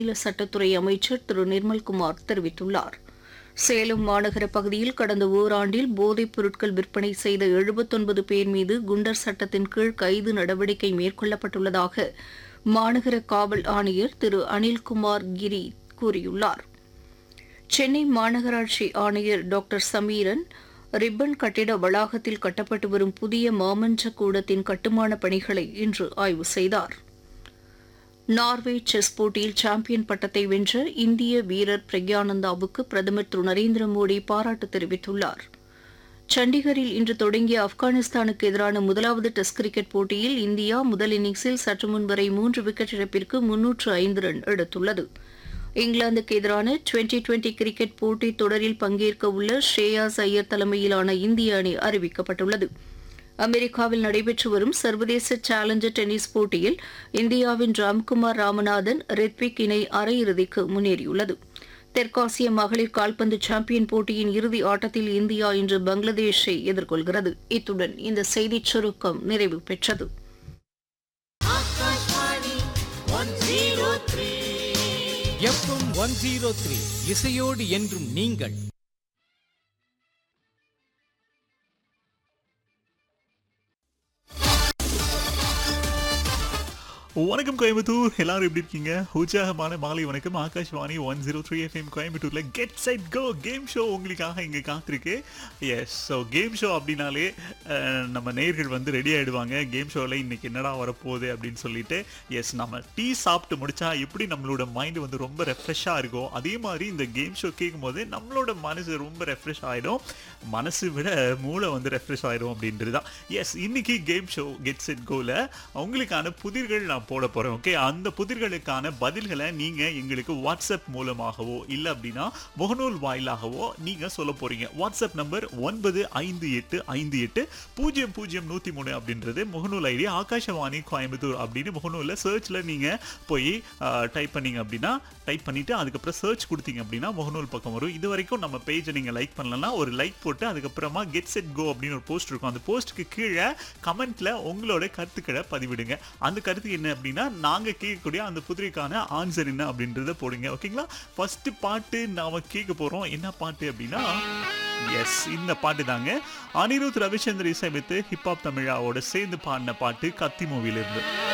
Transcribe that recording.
மாநில சட்டத்துறை அமைச்சர் திரு நிர்மல்குமார் தெரிவித்துள்ளார் சேலம் மாநகர பகுதியில் கடந்த ஓராண்டில் போதைப் பொருட்கள் விற்பனை செய்த எழுபத்தொன்பது பேர் மீது குண்டர் சட்டத்தின் கீழ் கைது நடவடிக்கை மேற்கொள்ளப்பட்டுள்ளதாக மாநகர காவல் ஆணையர் திரு அனில்குமார் கிரி கூறியுள்ளார் சென்னை மாநகராட்சி ஆணையர் டாக்டர் சமீரன் ரிப்பன் கட்டிட வளாகத்தில் கட்டப்பட்டு வரும் புதிய மாமன்ற கூடத்தின் கட்டுமான பணிகளை இன்று ஆய்வு செய்தார் நார்வே செஸ் போட்டியில் சாம்பியன் பட்டத்தை வென்ற இந்திய வீரர் பிரக்யானந்தாவுக்கு பிரதமர் திரு நரேந்திர மோடி பாராட்டு தெரிவித்துள்ளார் சண்டிகரில் இன்று தொடங்கிய ஆப்கானிஸ்தானுக்கு எதிரான முதலாவது டெஸ்ட் கிரிக்கெட் போட்டியில் இந்தியா முதல் இன்னிங்ஸில் சற்று முன் வரை மூன்று விக்கெட் இழப்பிற்கு முன்னூற்று ஐந்து ரன் எடுத்துள்ளது இங்கிலாந்துக்கு எதிரான டுவெண்டி டுவெண்டி கிரிக்கெட் போட்டித் தொடரில் பங்கேற்க உள்ள ஸ்ரேயாஸ் ஐயர் தலைமையிலான இந்திய அணி அறிவிக்கப்பட்டுள்ளது அமெரிக்காவில் நடைபெற்று வரும் சர்வதேச சேலஞ்சர் டென்னிஸ் போட்டியில் இந்தியாவின் ராம்குமார் ராமநாதன் ரெத்விக் இணை அரையிறுதிக்கு முன்னேறியுள்ளது தெற்காசிய மகளிர் கால்பந்து சாம்பியன் போட்டியின் இறுதி ஆட்டத்தில் இந்தியா இன்று பங்களாதேஷை எதிர்கொள்கிறது இத்துடன் இந்த செய்திச் சுருக்கம் நிறைவு பெற்றது எஃப்எம் ஒன் ஜீரோ த்ரீ இசையோடு என்றும் நீங்கள் வணக்கம் கோயம்புத்தூர் எல்லாரும் எப்படி இருக்கீங்க உற்சாகமான மாலை வணக்கம் Akashvani one zero three FM கோயம்புத்தூர்ல get set go game show உங்களுக்காக இங்க காத்திருக்கு எஸ் ஸோ கேம் ஷோ அப்படின்னாலே அஹ், நம்ம நேர்கள் வந்து ரெடி ஆயிடுவாங்க கேம் ஷோவில் இன்னைக்கு என்னடா வரப்போகுது அப்படின்னு சொல்லிட்டு எஸ் நம்ம டீ சாப்பிட்டு முடிச்சா எப்படி நம்மளோட மைண்ட் வந்து ரொம்ப ரெஃப்ரெஷ்ஷாக இருக்கும் அதே மாதிரி இந்த கேம் ஷோ கேட்கும்போது நம்மளோட மனசு ரொம்ப ரெஃப்ரெஷ் ஆகிடும் மனசு விட மூளை வந்து ரெஃப்ரெஷ் ஆகிடும் அப்படின்றது தான் எஸ் இன்னைக்கு கேம் ஷோ கெட் செட் கோல உங்களுக்கான புதிர்கள் நான் போட போறேன் ஓகே அந்த புதிர்களுக்கான பதில்களை நீங்க எங்களுக்கு வாட்ஸ்அப் மூலமாகவோ இல்லை அப்படின்னா முகநூல் வாயிலாகவோ நீங்க சொல்ல போறீங்க வாட்ஸ்அப் நம்பர் ஒன்பது ஐந்து எட்டு ஐந்து எட்டு பூஜ்ஜியம் பூஜ்ஜியம் நூத்தி மூணு அப்படின்றது முகநூல் ஐடி ஆகாஷவாணி கோயம்புத்தூர் அப்படின்னு முகநூல்ல சர்ச்ல நீங்க போய் டைப் பண்ணீங்க அப்படின்னா டைப் பண்ணிட்டு அதுக்கப்புறம் சர்ச் கொடுத்தீங்க அப்படின்னா முகநூல் பக்கம் வரும் இது வரைக்கும் நம்ம பேஜை நீங்க லைக் பண்ணலன்னா ஒரு லைக் போட்டு அதுக்கப்புறமா கெட் செட் கோ அப்படின்னு ஒரு போஸ்ட் இருக்கும் அந்த போஸ்ட்டுக்கு கீழே கமெண்ட்ல உங்களோட கருத்துக்களை பதிவிடுங்க அந்த கருத்து என்ன அப்படின்னா நாங்க கேட்கக்கூடிய அந்த புதிரிக்கான ஆன்சர் என்ன அப்படின்றத போடுங்க ஓகேங்களா ஃபர்ஸ்ட் பாட்டு நாம கேட்க போறோம் என்ன பாட்டு அப்படின்னா எஸ் இந்த பாட்டு தாங்க அனிருத் ரவிச்சந்திர இசையமைத்து ஹிப்ஹாப் தமிழாவோட சேர்ந்து பாடின பாட்டு கத்தி மூவில இருந்து